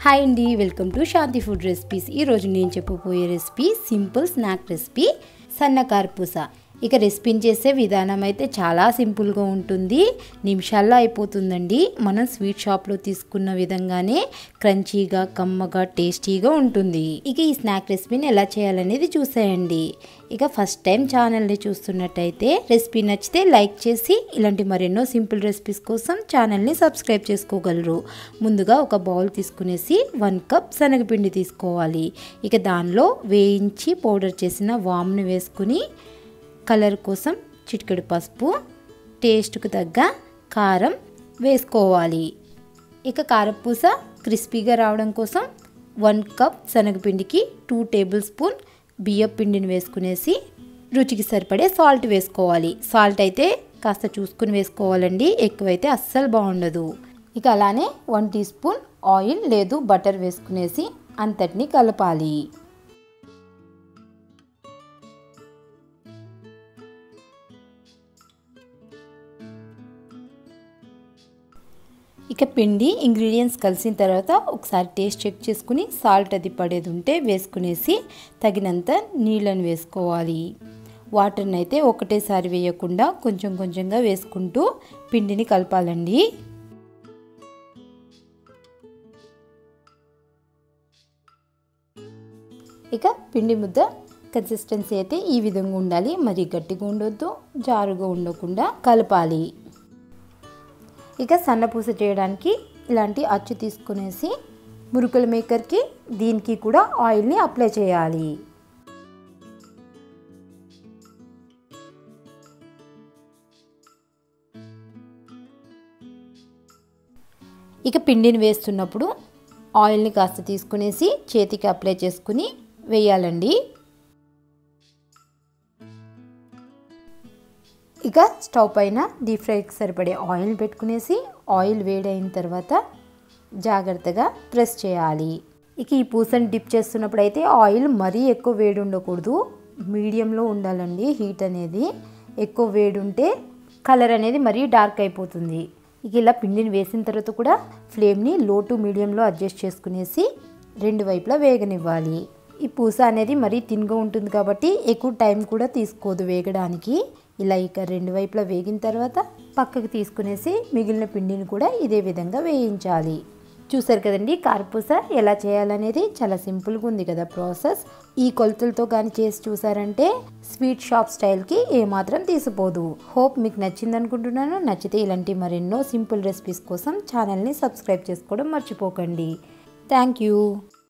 hi అండి welcome to Shanti food recipes ఈరోజు నేను చెప్పబోయే రెసిపీ సింపుల్ స్నాక్ రెసిపీ సన్న కార్పూస ఇక రెసిపీని చేసే విధానం అయితే చాలా సింపుల్గా ఉంటుంది నిమిషాల్లో అయిపోతుందండి మనం స్వీట్ షాప్లో తీసుకున్న విధంగానే క్రంచీగా కమ్మగా టేస్టీగా ఉంటుంది ఇక ఈ స్నాక్ రెసిపీని ఎలా చేయాలనేది చూసేయండి ఇక ఫస్ట్ టైం ఛానల్ని చూస్తున్నట్టయితే రెసిపీ నచ్చితే లైక్ చేసి ఇలాంటి మరెన్నో సింపుల్ రెసిపీస్ కోసం ఛానల్ని సబ్స్క్రైబ్ చేసుకోగలరు ముందుగా ఒక బౌల్ తీసుకునేసి వన్ కప్ శనగపిండి తీసుకోవాలి ఇక దానిలో వేయించి పౌడర్ చేసిన వామ్ని వేసుకుని కలర్ కోసం చిటికెడు పసుపు టేస్ట్కు తగ్గ కారం వేసుకోవాలి ఇక కారపూస క్రిస్పీగా రావడం కోసం వన్ కప్ శనగపిండికి టూ టేబుల్ స్పూన్ బియ్యం పిండిని వేసుకునేసి రుచికి సరిపడే సాల్ట్ వేసుకోవాలి సాల్ట్ అయితే కాస్త చూసుకుని వేసుకోవాలండి ఎక్కువైతే అస్సలు బాగుండదు ఇక అలానే వన్ టీ స్పూన్ ఆయిల్ లేదు బటర్ వేసుకునేసి అంతటిని కలపాలి ఇక పిండి ఇంగ్రీడియంట్స్ కలిసిన తర్వాత ఒకసారి టేస్ట్ చెక్ చేసుకుని సాల్ట్ అది పడేది ఉంటే వేసుకునేసి తగినంత నీళ్ళని వేసుకోవాలి వాటర్ని అయితే ఒకటేసారి వేయకుండా కొంచెం కొంచెంగా వేసుకుంటూ పిండిని కలపాలండి ఇక పిండి ముద్ద కన్సిస్టెన్సీ అయితే ఈ విధంగా ఉండాలి మరి గట్టిగా ఉండొద్దు జారుగా ఉండకుండా కలపాలి ఇక సన్నపూస చేయడానికి ఇలాంటి అచ్చు తీసుకునేసి మురుకుల మేకర్కి దీనికి కూడా ఆయిల్ని అప్లై చేయాలి ఇక పిండిని వేస్తున్నప్పుడు ఆయిల్ని కాస్త తీసుకునేసి చేతికి అప్లై చేసుకుని వేయాలండి ఇక స్టవ్ పైన డీప్ ఫ్రైకి సరిపడే ఆయిల్ పెట్టుకునేసి ఆయిల్ వేడైన తర్వాత జాగ్రత్తగా ప్రెస్ చేయాలి ఇక ఈ పూసని డిప్ చేస్తున్నప్పుడు అయితే ఆయిల్ మరీ ఎక్కువ వేడి ఉండకూడదు మీడియంలో ఉండాలండి హీట్ అనేది ఎక్కువ వేడి ఉంటే కలర్ అనేది మరీ డార్క్ అయిపోతుంది ఇక ఇలా పిండిని వేసిన తర్వాత కూడా ఫ్లేమ్ని లో టు మీడియంలో అడ్జస్ట్ చేసుకునేసి రెండు వైపులా వేగనివ్వాలి ఈ పూస అనేది మరీ తిన్గా ఉంటుంది కాబట్టి ఎక్కువ టైం కూడా తీసుకోదు వేగడానికి ఇలా ఇక రెండు వైపులా వేగిన తర్వాత పక్కకి తీసుకునేసి మిగిలిన పిండిని కూడా ఇదే విధంగా వేయించాలి చూసారు కదండి కారపూస ఎలా చేయాలనేది చాలా సింపుల్గా ఉంది కదా ప్రాసెస్ ఈ కొలతలతో కానీ చేసి చూసారంటే స్వీట్ షాప్ స్టైల్కి ఏమాత్రం తీసిపోదు హోప్ మీకు నచ్చింది అనుకుంటున్నాను నచ్చితే ఇలాంటి మరెన్నో సింపుల్ రెసిపీస్ కోసం ఛానల్ని సబ్స్క్రైబ్ చేసుకోవడం మర్చిపోకండి థ్యాంక్ యూ